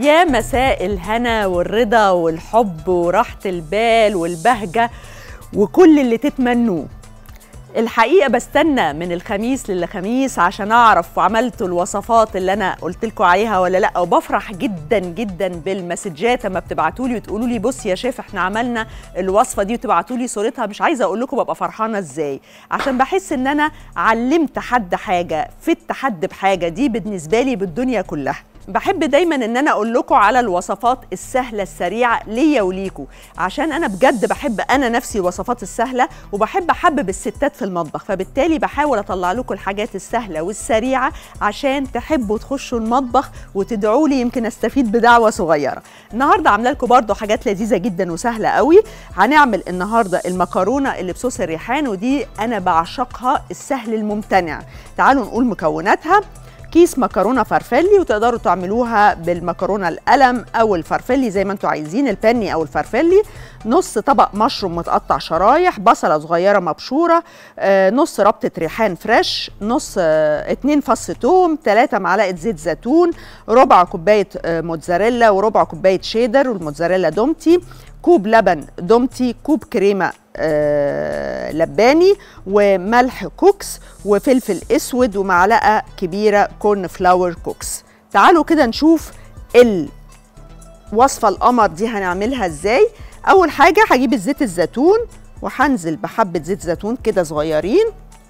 يا مساء الهنا والرضا والحب وراحة البال والبهجة وكل اللي تتمنوه الحقيقة بستنى من الخميس للخميس عشان أعرف وعملت الوصفات اللي أنا قلت لكم عليها ولا لأ وبفرح جدا جدا بالمسجات لما بتبعتوا لي وتقولوا لي بص يا شيف احنا عملنا الوصفة دي وتبعتوا لي صورتها مش عايزة أقول لكم ببقى فرحانة إزاي عشان بحس إن أنا علمت حد حاجة فدت حد بحاجة دي بالنسبة لي بالدنيا كلها بحب دايما ان انا اقول لكم على الوصفات السهله السريعه ليا وليكوا عشان انا بجد بحب انا نفسي الوصفات السهله وبحب احبب الستات في المطبخ فبالتالي بحاول اطلع لكم الحاجات السهله والسريعه عشان تحبوا تخشوا المطبخ وتدعوا لي يمكن استفيد بدعوه صغيره النهارده عامله لكم برده حاجات لذيذه جدا وسهله قوي هنعمل النهارده المكرونه اللي بصوص الريحان ودي انا بعشقها السهل الممتنع تعالوا نقول مكوناتها كيس مكرونه فرفلي وتقدروا تعملوها بالمكرونه القلم او الفرفلي زي ما انتم عايزين البني او الفرفلي نص طبق مشروم متقطع شرايح بصله صغيره مبشوره آه، نص ربطه ريحان فريش نص آه، اتنين فص توم تلاتة معلقه زيت زيتون ربع كوبايه آه، موتزاريلا وربع كوبايه شيدر والموتزاريلا دومتي كوب لبن دومتي كوب كريمه آه لباني وملح كوكس وفلفل اسود ومعلقه كبيره كورن فلاور كوكس تعالوا كده نشوف الوصفه القمر دي هنعملها ازاي اول حاجه هجيب الزيت الزيتون وهنزل بحبه زيت زيتون كده صغيرين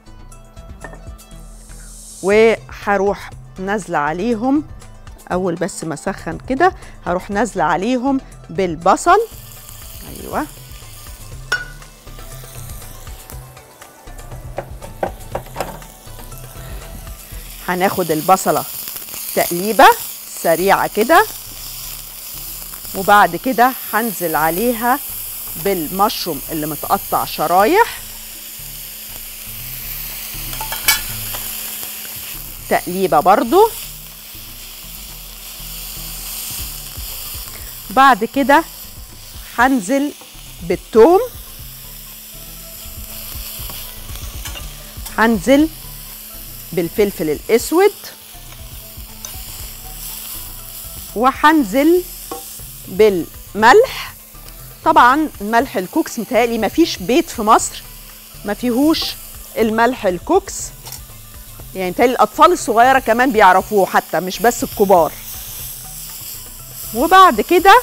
وهروح نازله عليهم اول بس ما اسخن كده هروح نازله عليهم بالبصل ايوه هناخد البصله تقليبه سريعه كده وبعد كده هنزل عليها بالمشروم اللي متقطع شرايح تقليبه برضو بعد كده هنزل بالثوم هنزل بالفلفل الاسود وهنزل بالملح طبعا ملح الكوكس متهيألي مفيش بيت في مصر ما فيهوش الملح الكوكس يعني متهيألي الأطفال الصغيرة كمان بيعرفوه حتى مش بس الكبار وبعد كده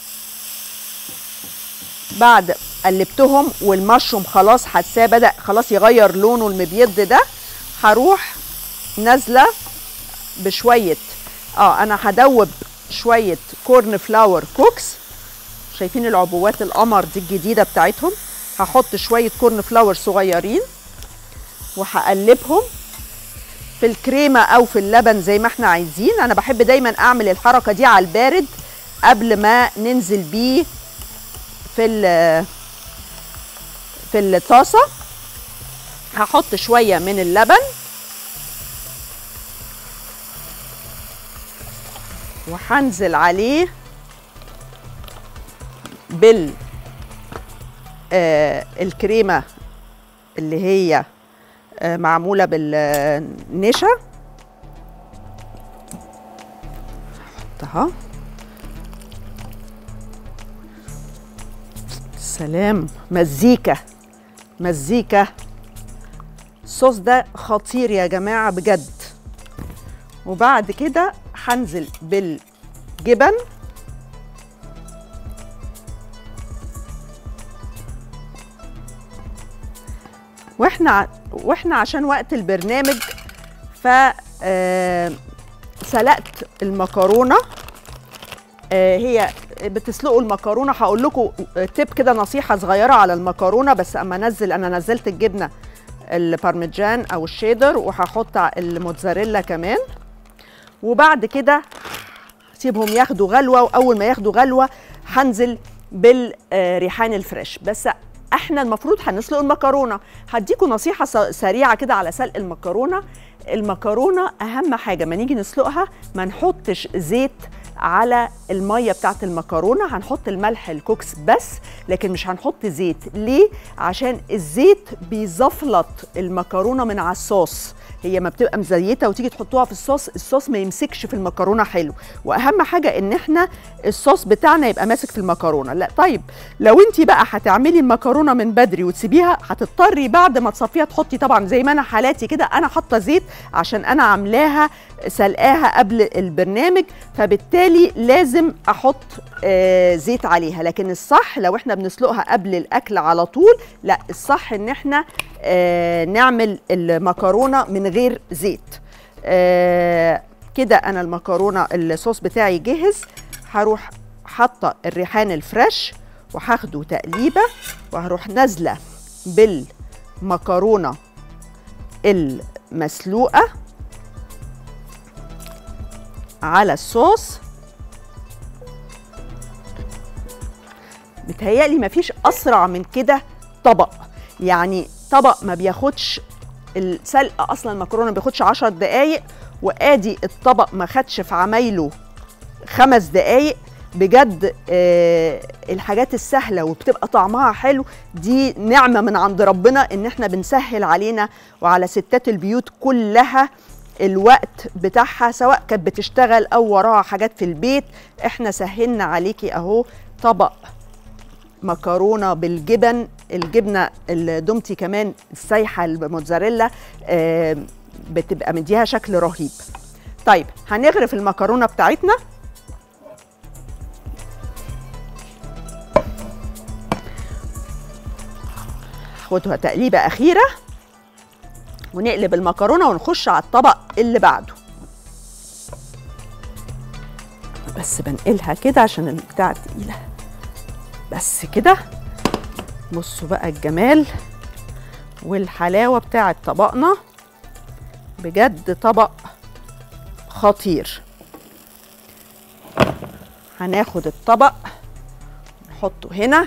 بعد قلبتهم والمشروم خلاص حساه بدأ خلاص يغير لونه المبيض ده هروح نازله بشويه اه انا هدوب شويه كورن فلاور كوكس شايفين العبوات القمر دي الجديده بتاعتهم هحط شويه كورن فلاور صغيرين وهقلبهم في الكريمه او في اللبن زي ما احنا عايزين انا بحب دايما اعمل الحركه دي على البارد قبل ما ننزل بيه في في الطاسه هحط شويه من اللبن وهنزل عليه بال آه الكريمه اللي هي آه معموله بالنشا احطها سلام مزيكا مزيكا الصوص ده خطير يا جماعه بجد وبعد كده هنزل بالجبن واحنا واحنا عشان وقت البرنامج ف سلقت المكرونه هي بتسلقوا المكرونه هقول لكم تip كده نصيحه صغيره على المكرونه بس اما انزل انا نزلت الجبنه البارميجان او الشيدر وهحط الموتزاريلا كمان وبعد كده سيبهم ياخدوا غلوه واول ما ياخدوا غلوه هنزل بالريحان الفريش بس احنا المفروض هنسلق المكرونه هديكم نصيحه سريعه كده على سلق المكرونه المكرونه اهم حاجه ما نيجي نسلقها ما نحطش زيت على الميه بتاعت المكرونه هنحط الملح الكوكس بس لكن مش هنحط زيت ليه عشان الزيت بيزفلط المكرونه من على الصوص هي ما بتبقى مزيته وتيجي تحطوها في الصوص الصوص ما يمسكش في المكرونه حلو واهم حاجه ان احنا الصوص بتاعنا يبقى ماسك في المكرونه لا طيب لو انت بقى هتعملي المكرونه من بدري وتسيبيها هتضطري بعد ما تصفيها تحطي طبعا زي ما انا حالاتي كده انا حاطه زيت عشان انا عاملاها سلقاها قبل البرنامج فبالتالي لازم احط آه زيت عليها لكن الصح لو احنا بنسلقها قبل الاكل على طول لا الصح ان احنا آه نعمل المكرونه من غير زيت آه كده انا المكرونه الصوص بتاعي جاهز هروح حاطه الريحان الفريش وهاخده تقليبه وهروح نازله بالمكرونه المسلوقه على الصوص متهيألي مفيش أسرع من كده طبق يعني طبق ما بياخدش السلق أصلا المكرونة ما بياخدش عشر دقايق وآدي الطبق ما خدش في عمايله خمس دقايق بجد آه الحاجات السهلة وبتبقى طعمها حلو دي نعمة من عند ربنا إن احنا بنسهل علينا وعلى ستات البيوت كلها الوقت بتاعها سواء كانت بتشتغل او وراها حاجات في البيت احنا سهلنا عليكي اهو طبق مكرونه بالجبن الجبنه الدومتي كمان السايحه الموتزاريلا آه بتبقى مديها شكل رهيب طيب هنغرف المكرونه بتاعتنا خدها تقليبه اخيره ونقلب المكرونه ونخش على الطبق اللي بعده بس بنقلها كده عشان البتاع تقيله بس كده بصوا بقى الجمال والحلاوه بتاعه طبقنا بجد طبق خطير هناخد الطبق نحطه هنا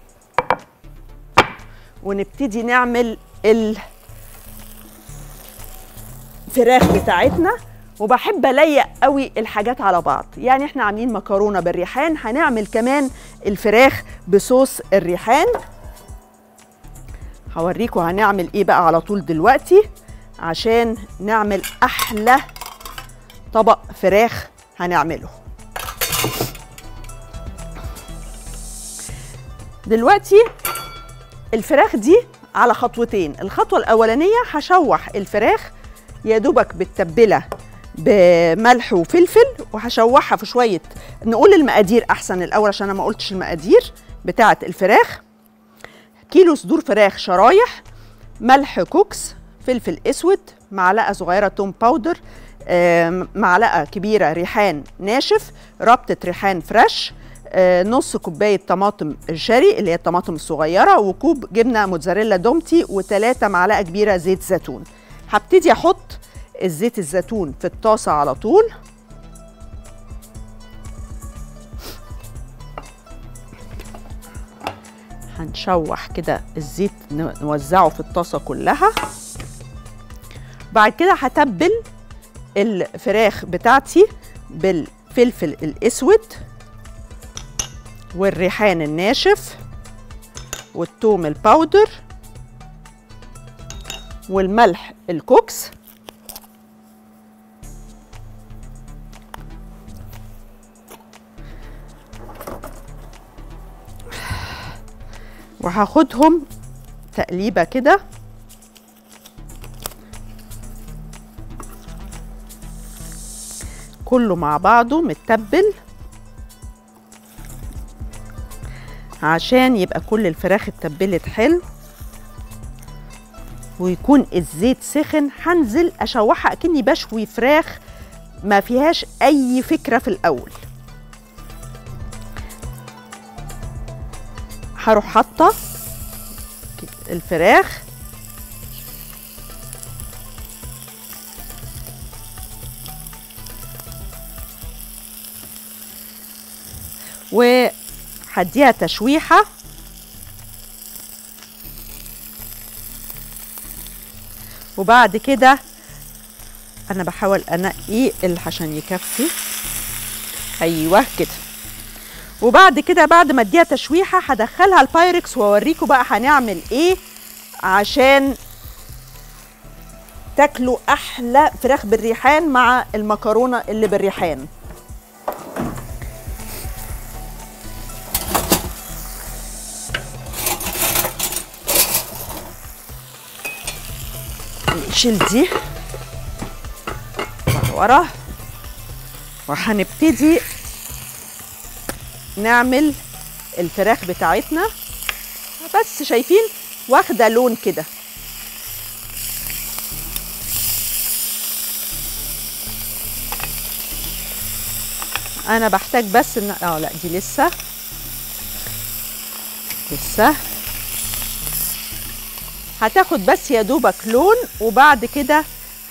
ونبتدي نعمل ال الفراخ بتاعتنا وبحب اليق قوي الحاجات على بعض يعني احنا عاملين مكرونه بالريحان هنعمل كمان الفراخ بصوص الريحان هوريكم هنعمل ايه بقى على طول دلوقتي عشان نعمل احلى طبق فراخ هنعمله دلوقتي الفراخ دي على خطوتين الخطوه الاولانيه هشوح الفراخ يا دوبك بالتبله بملح وفلفل وهشوحها في شويه نقول المقادير احسن الاول عشان انا ما قلتش المقادير بتاعه الفراخ كيلو صدور فراخ شرايح ملح كوكس فلفل اسود معلقه صغيره توم باودر معلقه كبيره ريحان ناشف ربطه ريحان فريش نص كوبايه طماطم شاري اللي هي الطماطم الصغيره وكوب جبنه موتزاريلا دومتي وثلاثه معلقه كبيره زيت زيتون هبتدي احط الزيت الزيتون في الطاسه على طول هنشوح كده الزيت نوزعه في الطاسه كلها بعد كده هتبل الفراخ بتاعتي بالفلفل الاسود والريحان الناشف والثوم الباودر والملح الكوكس وهاخدهم تقليبه كده كله مع بعضه متبل عشان يبقى كل الفراخ اتبلت حلو ويكون الزيت سخن هنزل اشوحها اكني بشوي فراخ ما فيهاش اي فكره في الاول هروح حاطه الفراخ وهديها تشويحه وبعد كده انا بحاول انقي اللي عشان يكفي ايوه كده وبعد كده بعد ما اديها تشويحه هدخلها البايركس واوريكم بقى هنعمل ايه عشان تاكلوا احلى فراخ بالريحان مع المكرونه اللي بالريحان نشيل دي ورا وهنبتدي نعمل الفراخ بتاعتنا بس شايفين واخده لون كده انا بحتاج بس ان اه لا دي لسه لسه هتاخد بس يا دوبك لون وبعد كده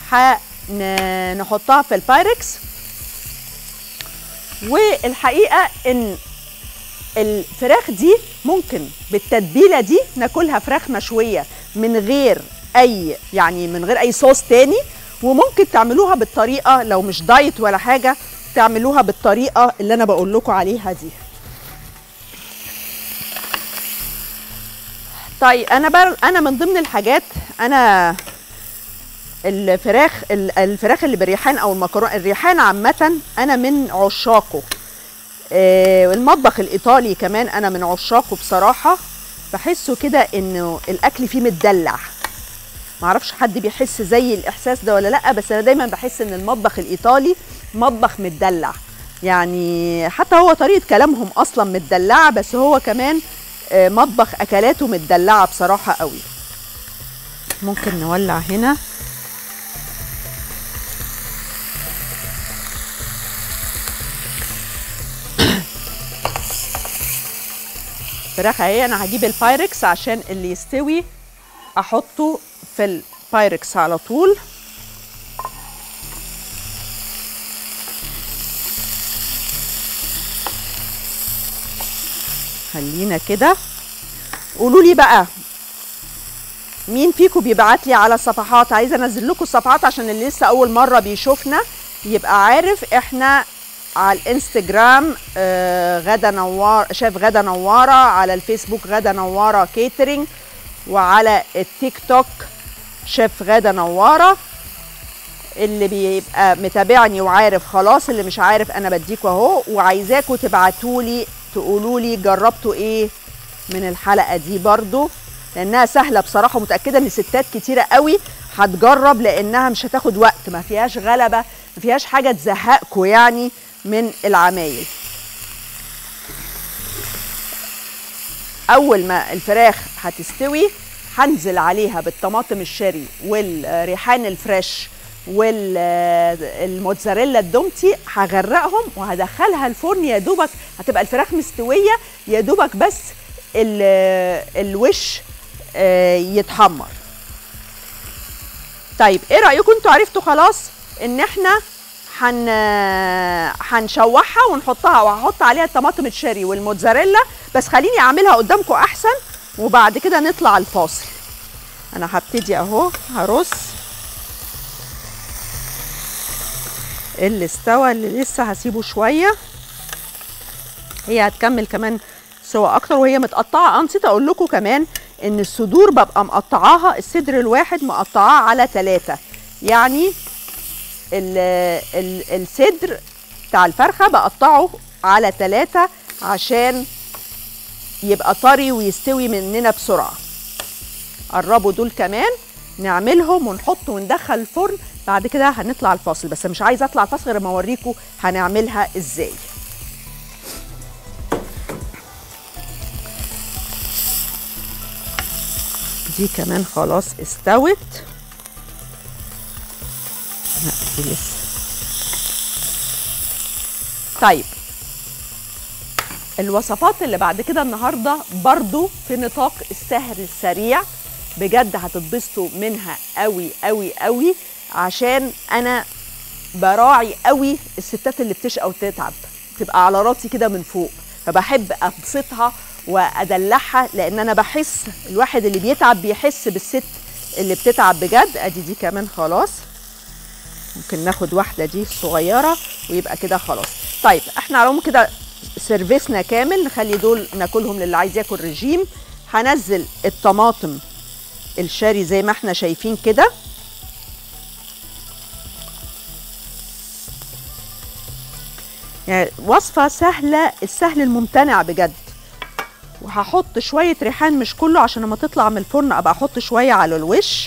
هنحطها في البايركس والحقيقه ان الفراخ دي ممكن بالتتبيله دي ناكلها فراخ مشويه من غير اي يعني من غير اي صوص تاني وممكن تعملوها بالطريقه لو مش دايت ولا حاجه تعملوها بالطريقه اللي انا بقول لكم عليها دي طيب انا بر... انا من ضمن الحاجات انا الفراخ ال- الفراخ اللي بالريحان او المكرونه الريحان عامه انا من عشاقه آه، المطبخ الايطالي كمان انا من عشاقه بصراحه بحسه كده انه الاكل فيه متدلع معرفش حد بيحس زي الاحساس ده ولا لا بس انا دايما بحس ان المطبخ الايطالي مطبخ متدلع يعني حتى هو طريقه كلامهم اصلا متدلعه بس هو كمان آه، مطبخ اكلاته متدلعه بصراحه قوي ممكن نولع هنا فراخ اهي انا هجيب البايركس عشان اللي يستوي احطه في البايركس على طول خلينا كده قولوا لي بقى مين فيكم بيبعت لي على الصفحات عايزه انزل لكم الصفحات عشان اللي لسه اول مره بيشوفنا يبقى عارف احنا على الانستجرام آه، غدا نوار شاف غدا نواره على الفيسبوك غدا نواره كيترينج وعلى التيك توك شاف غدا نواره اللي بيبقى متابعني وعارف خلاص اللي مش عارف انا بديكوا اهو وعايزاكوا تبعتوا لي تقولوا لي جربتوا ايه من الحلقه دي برضو لانها سهله بصراحه متاكده ان ستات كتيره قوي هتجرب لانها مش هتاخد وقت ما فيهاش غلبه ما فيهاش حاجه تزهقكوا يعني من العمايل اول ما الفراخ هتستوي هنزل عليها بالطماطم الشيري والريحان الفريش والموتزاريلا الدومتي هغرقهم وهدخلها الفرن يا دوبك هتبقى الفراخ مستويه يا دوبك بس ال- الوش آه، يتحمر طيب ايه رايكم انتوا عرفتوا خلاص ان احنا هن هنشوحها ونحطها وهحط عليها الطماطم الشيري والموتزاريلا بس خليني اعملها قدامكم احسن وبعد كده نطلع الفاصل انا هبتدي اهو هرص اللي استوى اللي لسه هسيبه شويه هي هتكمل كمان سوا اكتر وهي متقطعه اه نسيت اقول لكم كمان ان الصدور ببقى مقطعاها الصدر الواحد مقطعاه على ثلاثة يعني ال ال الصدر بتاع الفرخه بقطعه على ثلاثة عشان يبقى طري ويستوي مننا بسرعه قربوا دول كمان نعملهم ونحط وندخل الفرن بعد كده هنطلع الفاصل بس مش عايزه اطلع الفاصل غير ما اوريكم هنعملها ازاي دي كمان خلاص استوت لا دي لسه طيب الوصفات اللي بعد كده النهارده برضو في نطاق السهر السريع بجد هتتبسطوا منها قوي قوي قوي عشان انا براعي قوي الستات اللي بتشقى وتتعب تبقى على راسي كده من فوق فبحب ابسطها وادلعها لان انا بحس الواحد اللي بيتعب بيحس بالست اللي بتتعب بجد ادي دي كمان خلاص ممكن ناخد واحده دي صغيره ويبقى كده خلاص طيب احنا على العموم كده سيرفيسنا كامل نخلي دول ناكلهم للي عايز ياكل رجيم هنزل الطماطم الشاري زي ما احنا شايفين كده يعني وصفة سهلة السهل الممتنع بجد وهحط شوية ريحان مش كله عشان لما تطلع من الفرن ابقى احط شوية على الوش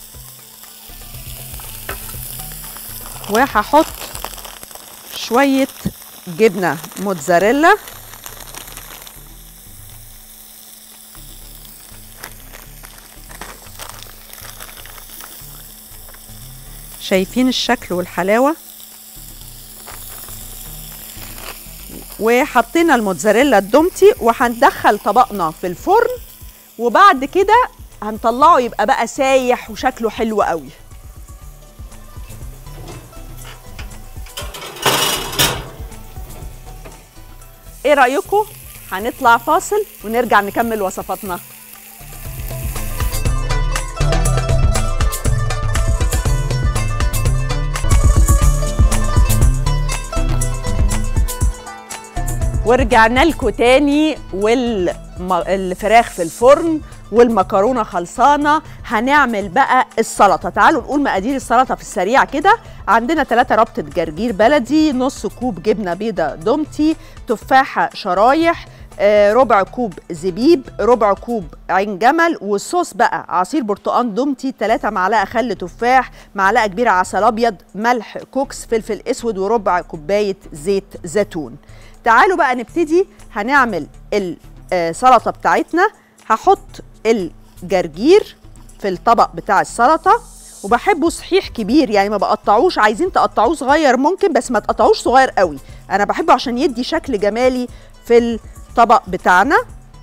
وهحط شوية جبنة موتزاريلا شايفين الشكل والحلاوة وحطينا الموتزاريلا الدومتي وهندخل طبقنا في الفرن وبعد كده هنطلعه يبقى بقى سايح وشكله حلو قوي ايه رايكم هنطلع فاصل ونرجع نكمل وصفاتنا ورجعنا لكم تاني والفراخ في الفرن والمكرونه خلصانه هنعمل بقى السلطه تعالوا نقول مقادير السلطه في السريع كده عندنا 3 ربطه جرجير بلدي نص كوب جبنه بيضه دومتي تفاحه شرايح آه، ربع كوب زبيب ربع كوب عين جمل والصوص بقى عصير برتقان دومتي 3 معلقه خل تفاح معلقه كبيره عسل ابيض ملح كوكس فلفل اسود وربع كوبايه زيت زيتون تعالوا بقى نبتدي هنعمل السلطه بتاعتنا هحط الجرجير في الطبق بتاع السلطه وبحبه صحيح كبير يعني ما بقطعوش عايزين تقطعوه صغير ممكن بس ما تقطعوش صغير قوي انا بحبه عشان يدي شكل جمالي في الطبق بتاعنا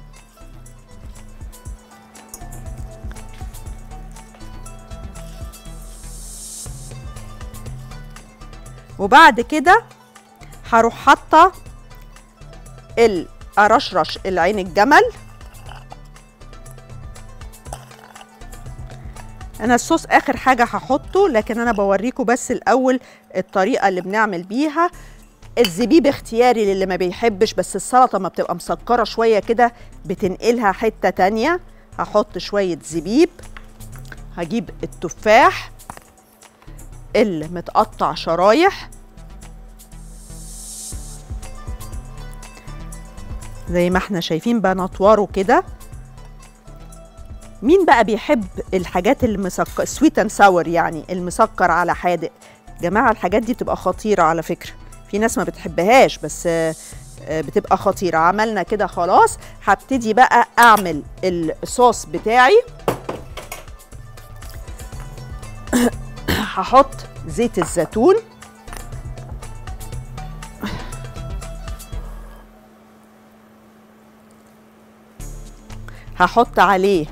وبعد كده هروح حاطه الارشرش العين الجمل انا الصوص اخر حاجه هحطه لكن انا بوريكم بس الاول الطريقه اللي بنعمل بيها الزبيب اختياري للي ما بيحبش بس السلطه ما بتبقى مسكره شويه كده بتنقلها حته تانية هحط شويه زبيب هجيب التفاح اللي متقطع شرايح زي ما احنا شايفين بنطوره كده مين بقى بيحب الحاجات المسكر سويت اند ساور يعني المسكر على حادق جماعه الحاجات دي بتبقى خطيره على فكره في ناس ما بتحبهاش بس آه، آه، بتبقى خطيره عملنا كده خلاص هبتدي بقى اعمل الصوص بتاعي هحط زيت الزيتون هحط عليه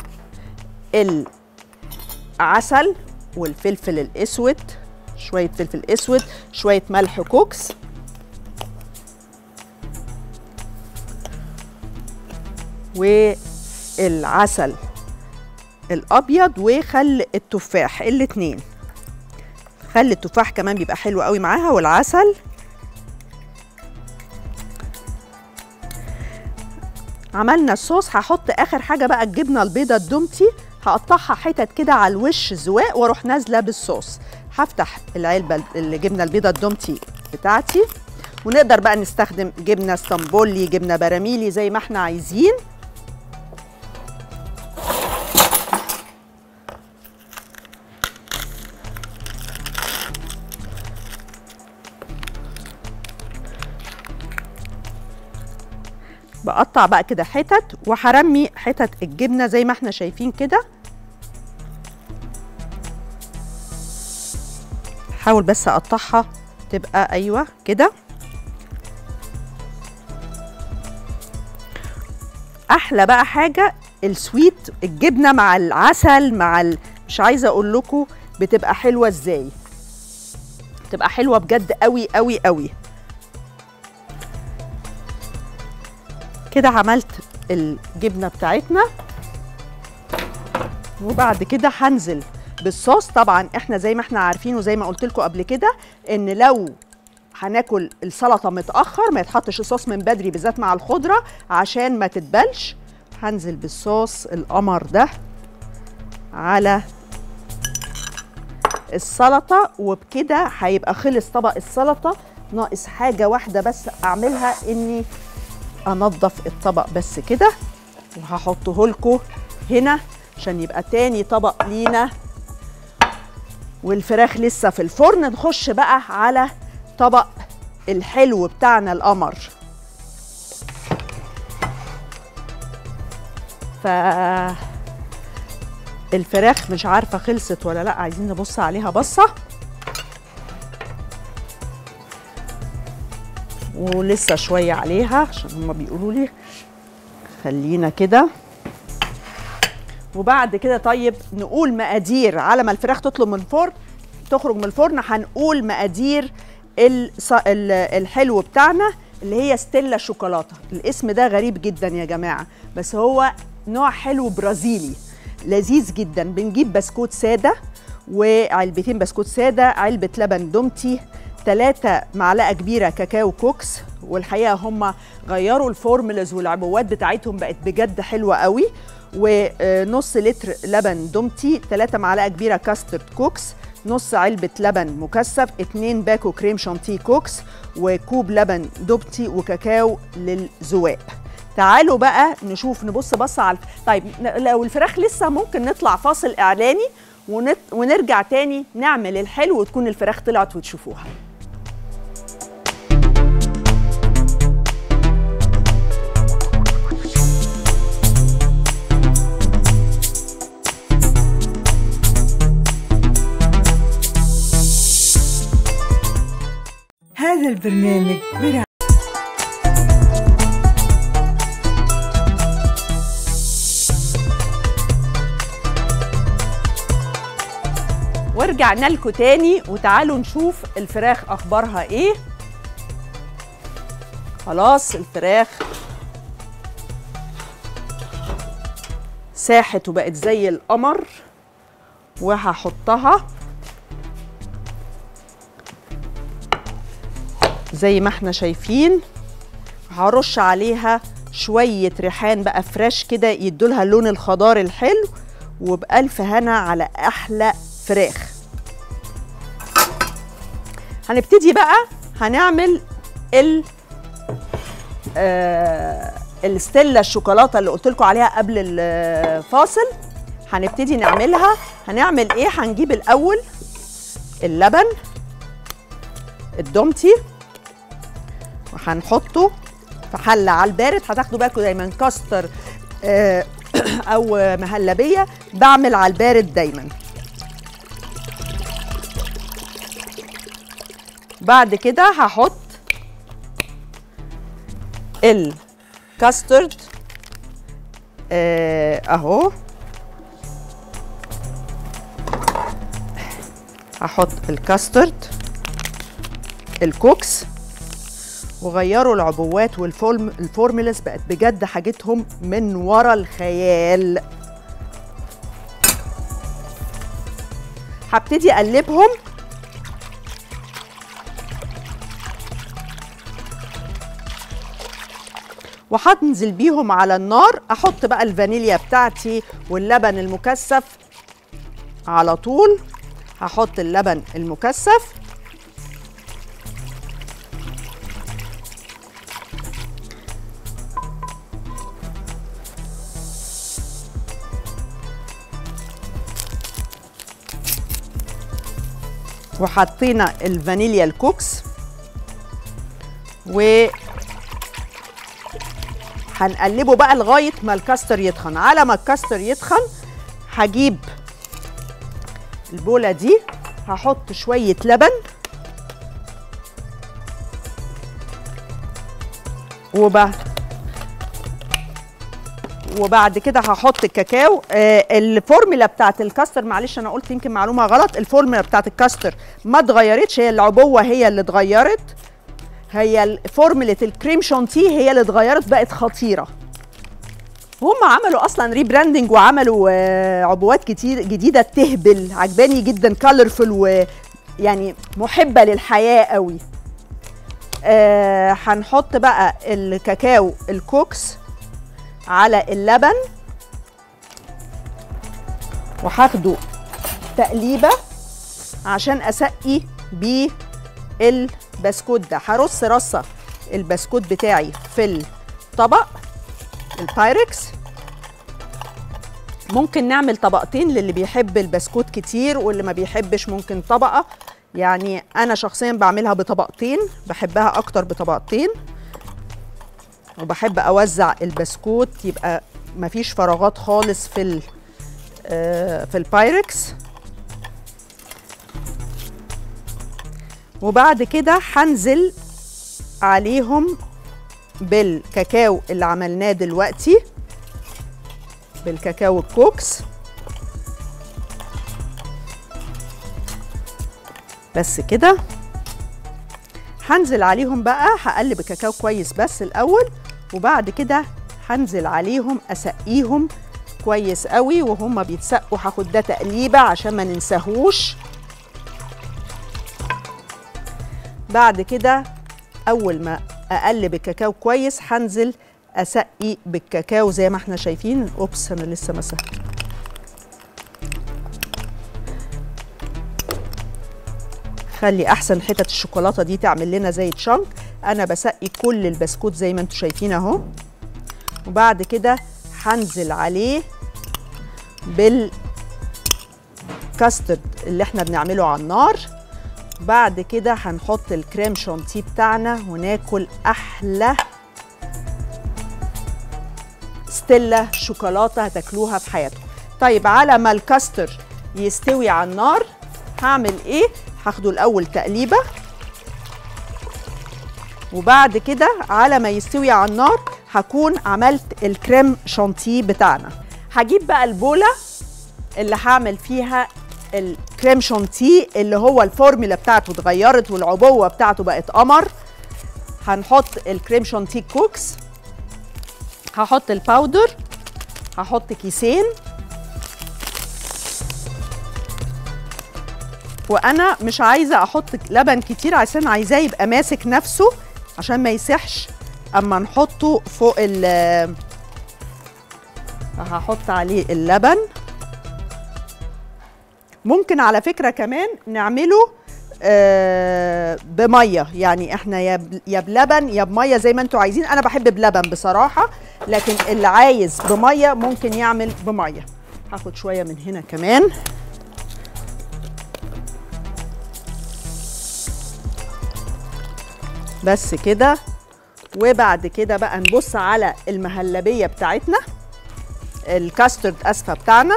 العسل والفلفل الاسود شويه فلفل اسود شويه ملح كوكس والعسل الابيض وخل التفاح الاتنين خل التفاح كمان بيبقى حلو قوي معاها والعسل عملنا الصوص هحط اخر حاجه بقى الجبنه البيضه الدومتي هقطعها حتت كده على الوش زواق واروح نازله بالصوص هفتح العلبه الجبنه البيضه الدومتي بتاعتي ونقدر بقى نستخدم جبنه اسطنبولي جبنه براميلي زي ما احنا عايزين بقطع بقى كده حتت وهرمي حتت الجبنه زي ما احنا شايفين كده حاول بس اقطعها تبقى ايوه كده احلى بقى حاجه السويت الجبنه مع العسل مع ال... مش عايزه اقول لكم بتبقى حلوه ازاي بتبقى حلوه بجد قوي قوي قوي كده عملت الجبنه بتاعتنا وبعد كده هنزل بالصوص طبعا احنا زي ما احنا عارفين وزي ما قلت لكم قبل كده ان لو هناكل السلطه متاخر ما يتحطش الصوص من بدري بالذات مع الخضره عشان ما تتبلش هنزل بالصوص القمر ده على السلطه وبكده هيبقى خلص طبق السلطه ناقص حاجه واحده بس اعملها اني انضف الطبق بس كده وهحطه لكم هنا عشان يبقى تاني طبق لينا والفراخ لسه في الفرن نخش بقى على طبق الحلو بتاعنا القمر ف الفراخ مش عارفه خلصت ولا لا عايزين نبص عليها بصه ولسه شويه عليها عشان هما بيقولوا لي خلينا كده وبعد كده طيب نقول مقادير على ما الفراخ تطلب من الفرن تخرج من الفرن هنقول مقادير الص- ال- الحلو بتاعنا اللي هي ستيلا شوكولاته الاسم ده غريب جدا يا جماعه بس هو نوع حلو برازيلي لذيذ جدا بنجيب بسكوت ساده وعلبتين بسكوت ساده علبه لبن دومتي ثلاثة معلقة كبيرة كاكاو كوكس والحقيقة هم غيروا الفورمولاز والعبوات بتاعتهم بقت بجد حلوة قوي ونص لتر لبن دومتي 3 معلقة كبيرة كاسترد كوكس نص علبة لبن مكثف 2 باكو كريم شانتيه كوكس وكوب لبن دوبتي وكاكاو للزواق تعالوا بقى نشوف نبص بصة على طيب ن- لو الفراخ لسه ممكن نطلع فاصل إعلاني ونت... ونرجع تاني نعمل الحلو وتكون الفراخ طلعت وتشوفوها هذا البرنامج برعاية ورجعنا لكم تاني وتعالوا نشوف الفراخ اخبارها ايه خلاص الفراخ ساحت وبقت زي القمر وهحطها زي ما احنا شايفين هرش عليها شوية ريحان بقى فريش كده يدولها اللون الخضار الحلو وبألف هنا على أحلى فراخ هنبتدي بقى هنعمل ال آه الستيلا الشوكولاته اللي قلت لكم عليها قبل الفاصل هنبتدي نعملها هنعمل ايه هنجيب الاول اللبن الدومتي وهنحطه في حله على البارد هتاخدوا بالكم دايما كاستر آه او مهلبيه بعمل على البارد دايما بعد كده هحط الكاسترد آه اهو هحط الكاسترد الكوكس وغيروا العبوات والفورم الفورمولاز بقت بجد حاجتهم من ورا الخيال هبتدي اقلبهم وهنزل بيهم على النار احط بقى الفانيليا بتاعتي واللبن المكثف على طول هحط اللبن المكثف وحطينا الفانيليا الكوكس و هنقلبه بقى لغايه ما الكاستر يتخن على ما الكاستر يتخن هجيب البوله دي هحط شويه لبن وبعد وبعد كده هحط الكاكاو آه الفورمولا بتاعت الكاستر معلش انا قلت يمكن معلومه غلط الفورمولا بتاعت الكاستر ما اتغيرتش هي العبوه هي اللي اتغيرت هي فورمولا الكريم شانتيه هي اللي اتغيرت بقت خطيره هم عملوا اصلا ريبراندنج وعملوا آه، عبوات كتير جديده تهبل عجباني جدا كالرفل ويعني محبه للحياه قوي آه هنحط بقى الكاكاو الكوكس على اللبن وهاخده تقليبه عشان اسقي بيه البسكوت ده هرص رصه البسكوت بتاعي في الطبق البايركس ممكن نعمل طبقتين للي بيحب البسكوت كتير واللي ما بيحبش ممكن طبقه يعني انا شخصيا بعملها بطبقتين بحبها اكتر بطبقتين وبحب اوزع البسكوت يبقى مفيش فراغات خالص في ال آه، في البايركس وبعد كده هنزل عليهم بالكاكاو اللي عملناه دلوقتي بالكاكاو الكوكس بس كده هنزل عليهم بقى هقلب الكاكاو كويس بس الاول وبعد كده هنزل عليهم اسقيهم كويس قوي وهم بيتسقوا هاخد ده تقليبه عشان ما ننساهوش بعد كده اول ما اقلب الكاكاو كويس هنزل اسقي بالكاكاو زي ما احنا شايفين اوبس انا لسه مسح خلي احسن حتت الشوكولاته دي تعمل لنا زي تشانك انا بسقي كل البسكوت زي ما انتم شايفين اهو وبعد كده هنزل عليه بالكاسترد اللي احنا بنعمله على النار بعد كده هنحط الكريم شانتيه بتاعنا وناكل احلى ستيلا شوكولاته هتاكلوها في حياتكم طيب على ما الكاستر يستوي على النار هعمل ايه هاخده الاول تقليبه وبعد كده على ما يستوي على النار هكون عملت الكريم شانتيه بتاعنا هجيب بقى البوله اللي هعمل فيها الكريم شانتيه اللي هو الفورمولا بتاعته اتغيرت والعبوه بتاعته بقت قمر هنحط الكريم شانتيه كوكس هحط الباودر هحط كيسين وانا مش عايزه احط لبن كتير عشان عايزاه يبقى ماسك نفسه عشان ما يسحش اما نحطه فوق ال هحط عليه اللبن ممكن على فكره كمان نعمله آه بميه يعني احنا يا ب- يا بلبن يا بميه زي ما انتوا عايزين انا بحب بلبن بصراحه لكن اللي عايز بميه ممكن يعمل بميه هاخد شويه من هنا كمان بس كده وبعد كده بقى نبص على المهلبيه بتاعتنا الكاسترد اسفه بتاعنا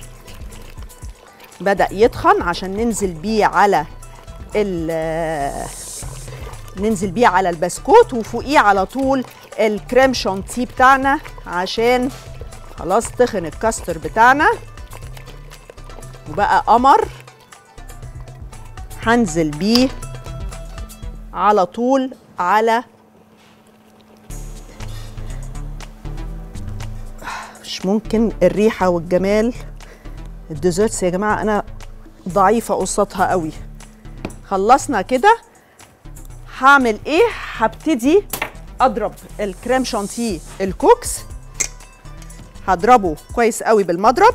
بدا يتخن عشان ننزل بيه على ال ننزل بيه على البسكوت وفوقيه على طول الكريم شانتيه بتاعنا عشان خلاص تخن الكاستر بتاعنا وبقى قمر هنزل بيه على طول على مش ممكن الريحه والجمال الديزرتس يا جماعه انا ضعيفه قصادها قوي خلصنا كده هعمل ايه هبتدي اضرب الكريم شانتيه الكوكس هضربه كويس قوي بالمضرب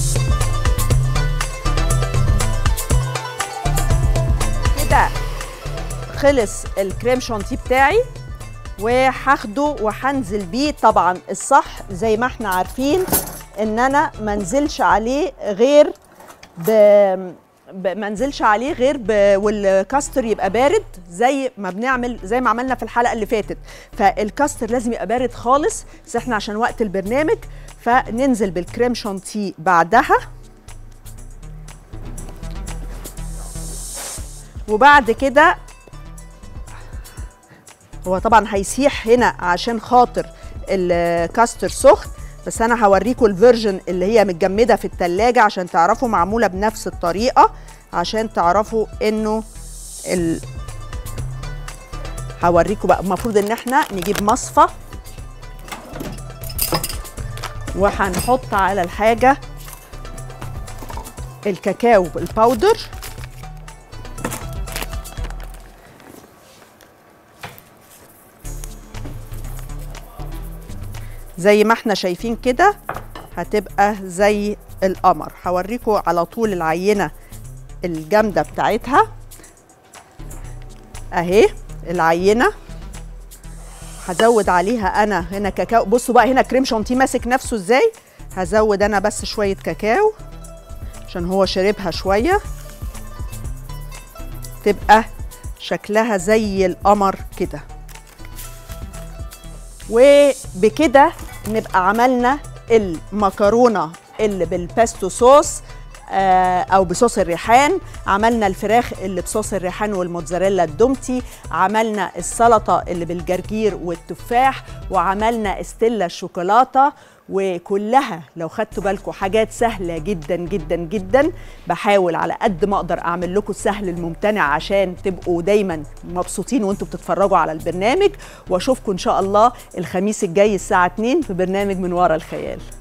كده خلص الكريم شانتيه بتاعي وهاخده وهنزل بيه طبعا الصح زي ما احنا عارفين ان انا ما انزلش عليه غير ب ب- ما انزلش عليه غير ب... والكاستر يبقى بارد زي ما بنعمل زي ما عملنا في الحلقه اللي فاتت فالكاستر لازم يبقى بارد خالص بس احنا عشان وقت البرنامج فننزل بالكريم شانتيه بعدها وبعد كده هو طبعا هيسيح هنا عشان خاطر الكاستر سخن بس انا هوريكم الفيرجن اللي هي متجمده في التلاجة عشان تعرفوا معموله بنفس الطريقه عشان تعرفوا انه ال... هوريكم بقى المفروض ان احنا نجيب مصفى وهنحط على الحاجه الكاكاو الباودر زي ما احنا شايفين كده هتبقى زي القمر هوريكم على طول العينه الجامده بتاعتها اهي العينه هزود عليها انا هنا كاكاو بصوا بقى هنا كريم شانتيه ماسك نفسه ازاي هزود انا بس شويه كاكاو عشان هو شربها شويه تبقى شكلها زي القمر كده وبكده نبقى عملنا المكرونه اللي بالباستو صوص آه، او بصوص الريحان عملنا الفراخ اللي بصوص الريحان والموتزاريلا الدومتي عملنا السلطه اللي بالجرجير والتفاح وعملنا استيلا الشوكولاته وكلها لو خدتوا بالكم حاجات سهله جدا جدا جدا بحاول على قد ما اقدر اعمل لكم السهل الممتنع عشان تبقوا دايما مبسوطين وانتوا بتتفرجوا على البرنامج واشوفكم ان شاء الله الخميس الجاي الساعه 2 في برنامج من ورا الخيال